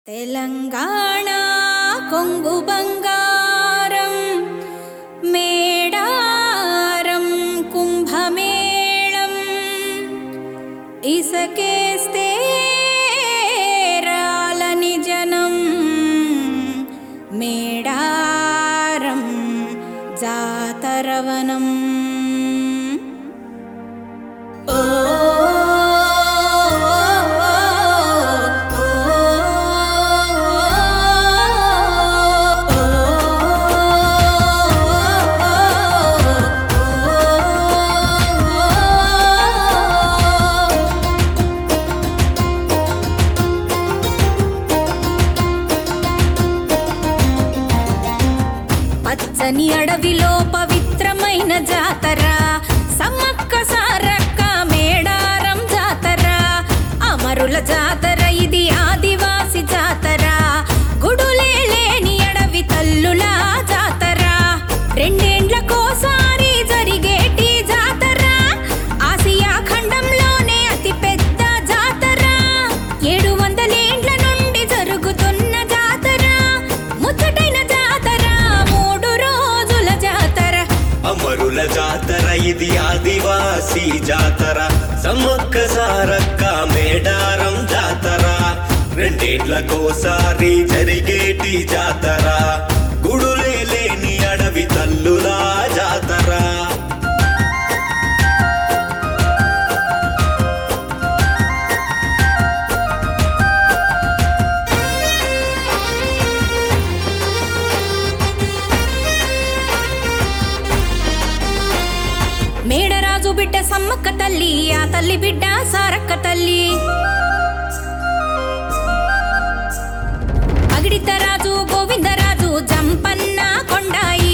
తెలంగాణ కొంగు బంగారం మేడారం కుంభమేళం ఇసకేస్తే రాలని జనం మేడారం జాతరవనం ఓ పచ్చని అడవిలో పవిత్రమైన జాతర సమ్మక్క సారక్క మేడారం జాతర అమరుల జాతర ఇది ఆదివాసి జాతర గుడులే లేని అడవి తల్లుల జాతర రెండేండ్లకోసారి జరిగేటి జాతర ఆసియా ఖండంలోనే అతి పెద్ద జాతర ఏడు వందలేండ్ల నుండి జరుగుతున్న జాతర ముచ్చటైన జాతర మూడు రోజుల జాతర అమరుల జాతర ఇది ఆదివాసీ జాతర సమ్మక్క సారక్క మేడారం జాతర రెండేళ్లకోసారి జరిగేటి జాతర గుడులే లేని అడవి తల్లులా జాతర మేడరాజు బిడ్డ సమ్మక్క తల్లి ఆ తల్లి బిడ్డ సారక్క తల్లి అగిడితరాజు గోవిందరాజు జంపన్న కొండాయి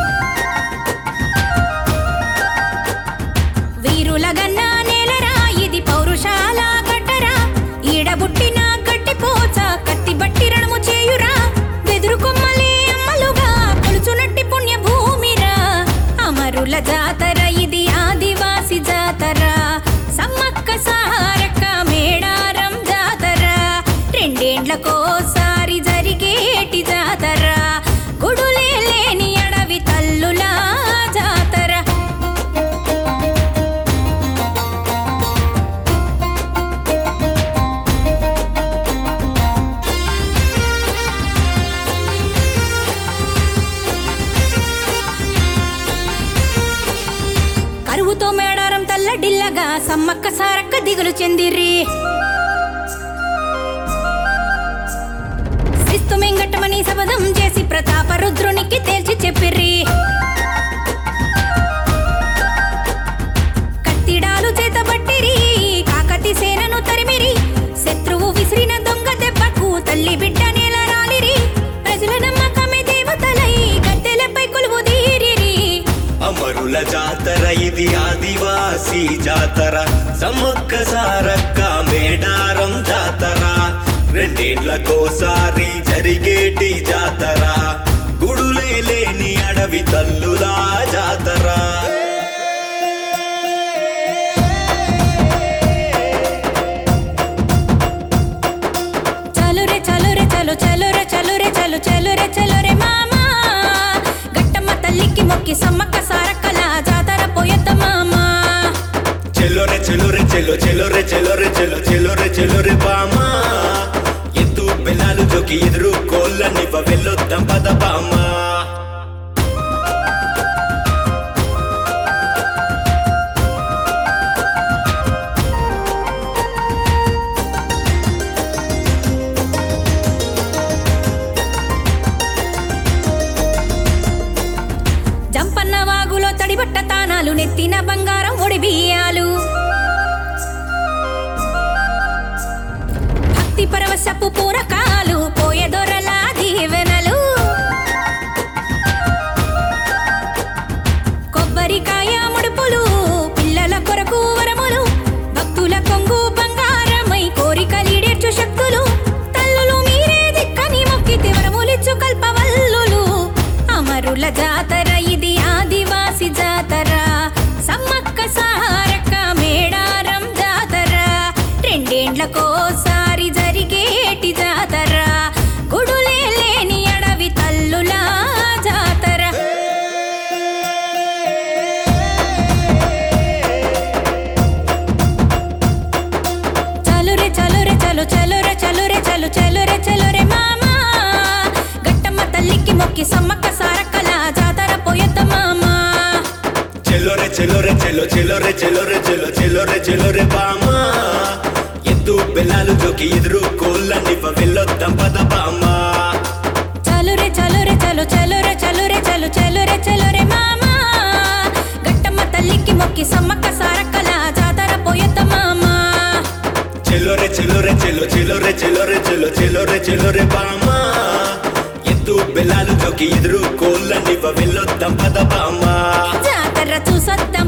వీరుల గన్న నేలరా ఇది పౌరుషాల గడ్డరా ఈడబుట్టిన గట్టి పోచ కత్తి బట్టి రణము చేయురా వెదురు కొమ్మలే అమ్మలుగా కొలుచునట్టి పుణ్య భూమిరా అమరుల జాతర ఇది ఆదివాసి జాతర సమ్మక్క సారక్క మేడారం జాతర రెండేండ్లకోసారి జరిగేటి జాతర గుడులే లేని అడవి తల్లుల జాతర కరువుతో మేడారం తల్లడిల్లగా సమ్మక్క సారక్క దిగులు చెందిర్రి శిస్తు మింగట్టమని శపథం చేసి ప్రతాప రుద్రునికి తేల్చి చెప్పిర్రి కత్తిడాలు చేతబట్టిరి కాకతి సేనను తరిమిరి శత్రువు విసిరిన దొంగ దెబ్బకు తల్లి బిడ్డ నేల రాలిరి ప్రజల నమ్మకమే దేవతలై గద్దెలపై కొలువు తీరిరి అమరుల జాతర ఇది ఆదివాసీ జాతర సమ్మక్క సారక్క మేడారం జాతర రెండేళ్లకోసారి జరిగేటి జాతర గుడులే లేని అడవి తల్లులా జాతర చలో రే చలో రే చలో చలో రే చలో రే చలో చలో రే చలో రే మామా గట్టమ్మ తల్లికి మొక్కి సమ్మక్క సారక్కల జాతర పోయొద్ద మామా చెల్లోరే చెల్లోరే చెల్లో చెల్లోరే చెల్లోరే చెల్లో చెల్లోరే చెల్లోరే బామా ఎత్తు బెల్లాలు జోకి ఎదురు కోళ్ళనివ్వ వెళ్ళొద్దాం పద బామా జంపన్న వాగులో తడిబట్ట తానాలు నెత్తిన బంగారం ఒడి బియ్యాలు భక్తి పరవశపు పూరకాలు పోయెదొరల దీవెనలు కొబ్బరికాయ ముడుపులు పిల్లల కొరకు వరములు భక్తుల కొంగు బంగారమై కోరికలీడేర్చు శక్తులు తల్లులు మీరే దిక్కని మొక్కితే వరములిచ్చు కల్పవల్లులు అమరుల జాతర ఇది ఆదివాసి జాతర సమ్మక్క చలురే చలు చలురే చలురే మామా గట్టమ్మ తల్లికి మొక్కి సమ్మక్క సారక్కల జాతర పోయొద్ద మామా చెలో రే చెలో రే చెలో చెలో రే చెలో రే చెలో చెలో రే చెలో రే బామా ఎత్తు బెల్లాలు జోకి ఎదురు కోళ్ళనివ్వ వెళ్ళొద్దాం పద బామా చలురే చలురే చలు చలురే చలురే చలు చలురే చలురే మామా గట్టమ్మ తల్లికి మొక్కి సమ్మక్క సారక్కల జాతర పోయొద్ద మామా చెలో రే చెలో రే చెలో చెలో రే చెలో రే చెలో చెలో రే చెలో రే బామా ఎత్తు బెల్లాలు జోకి ఎదురు కోళ్ళనివ్వ వెళ్ళొద్దాం పద బామా జాతర చూసొద్దాం